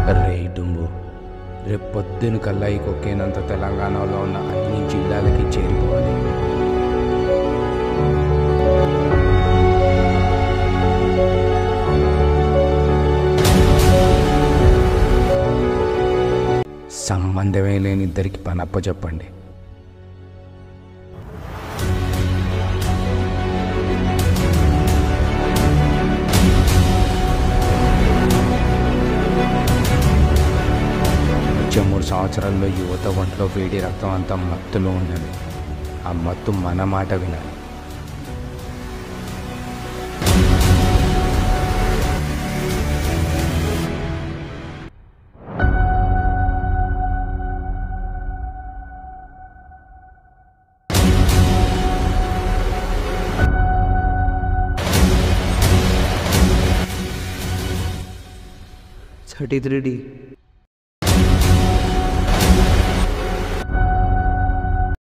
రే డుంబు రేపు పొద్దున కల్లా ఈ కొక్కేనంత తెలంగాణలో ఉన్న అన్ని జిల్లాలకి చేరిపోవాలి సంబంధమే లేని ఇద్దరికి పనప్ప చెప్పండి వచ్చే మూడు సంవత్సరాల్లో యువత ఒంట్లో వేడి రక్తం అంతా మత్తులో ఉండాలి ఆ మత్తు మన మాట వినాలి థర్టీ త్రీ డి